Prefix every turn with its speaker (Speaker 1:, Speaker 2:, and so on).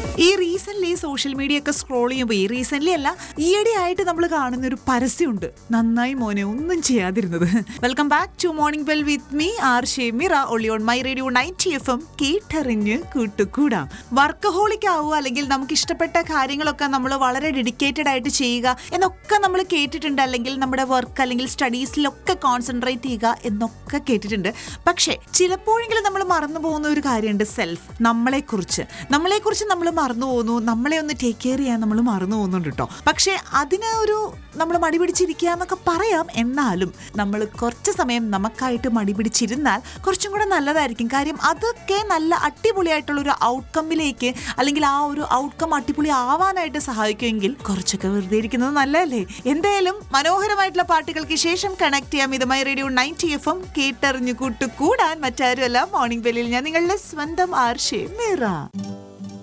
Speaker 1: ഈ recent social media ഒക്കെ scroll ചെയ്യുമ്പോൾ ഈ റീസെന്റ് അല്ല ഈയിടെ ആയിട്ട് നമ്മൾ കാണുന്ന ഒരു പരസ്യമുണ്ട് നന്നായി മോനെ ഒന്നും ചെയ്യാതിരുന്നത് welcome back to morning bell with me R Shemira ഒളി on my radio ninety F M കേട്ടറിഞ്ഞ് കൂട്ടുകൂടാം വർക്കഹോളിക് ആവുക അല്ലെങ്കിൽ നമുക്ക് ഇഷ്ടപ്പെട്ട കാര്യങ്ങളൊക്കെ നമ്മൾ വളരെ ഡെഡിക്കേറ്റഡ് ആയിട്ട് ചെയ്യുക എന്നൊക്കെ നമ്മൾ കേട്ടിട്ടുണ്ട് അല്ലെങ്കിൽ നമ്മുടെ വർക്ക് അല്ലെങ്കിൽ സ്റ്റഡീസിലൊക്കെ കോൺസെൻട്രേറ്റ് ചെയ്യുക എന്നൊക്കെ കേട്ടിട്ടുണ്ട് പക്ഷേ ചിലപ്പോഴെങ്കിലും നമ്മൾ മറന്നു പോകുന്ന ഒരു കാര്യമുണ്ട് സെൽഫ് നമ്മളെക്കുറിച്ച് നമ്മളെക്കുറിച്ച് നമ്മൾ മറന്നു പോകുന്നു നമ്മളെ ഒന്ന് ടേക്ക് കെയർ ചെയ്യാൻ നമ്മൾ മറന്നു പോകുന്നുണ്ട് കേട്ടോ പക്ഷേ അതിന് ഒരു നമ്മൾ മടി പിടിച്ചിരിക്കുക എന്നൊക്കെ പറയാം എന്നാലും നമ്മൾ കുറച്ച് സമയം നമുക്കായിട്ട് മടി പിടിച്ചിരുന്നാൽ കുറച്ചും കൂടെ നല്ലതായിരിക്കും കാര്യം അതൊക്കെ നല്ല അടിപൊളിയായിട്ടുള്ള ഒരു ഔട്ട്കമ്മിലേക്ക് അല്ലെങ്കിൽ ആ ഒരു ഔട്ട്കം അടിപൊളി ആവാനായിട്ട് സഹായിക്കുമെങ്കിൽ കുറച്ചൊക്കെ വെറുതെ ഇരിക്കുന്നത് നല്ലതല്ലേ എന്തായാലും മനോഹരമായിട്ടുള്ള പാട്ടുകൾക്ക് ശേഷം കണക്ട് ചെയ്യാം ഇതുമായി റേഡിയോ നയൻറ്റി എഫ് എം കേട്ടറിഞ്ഞു കൂട്ടു കൂടാൻ മറ്റാരുമല്ല മോർണിംഗ് ബെല്ലിൽ ഞാൻ നിങ്ങളുടെ സ്വന്തം ആർഷേ മേറ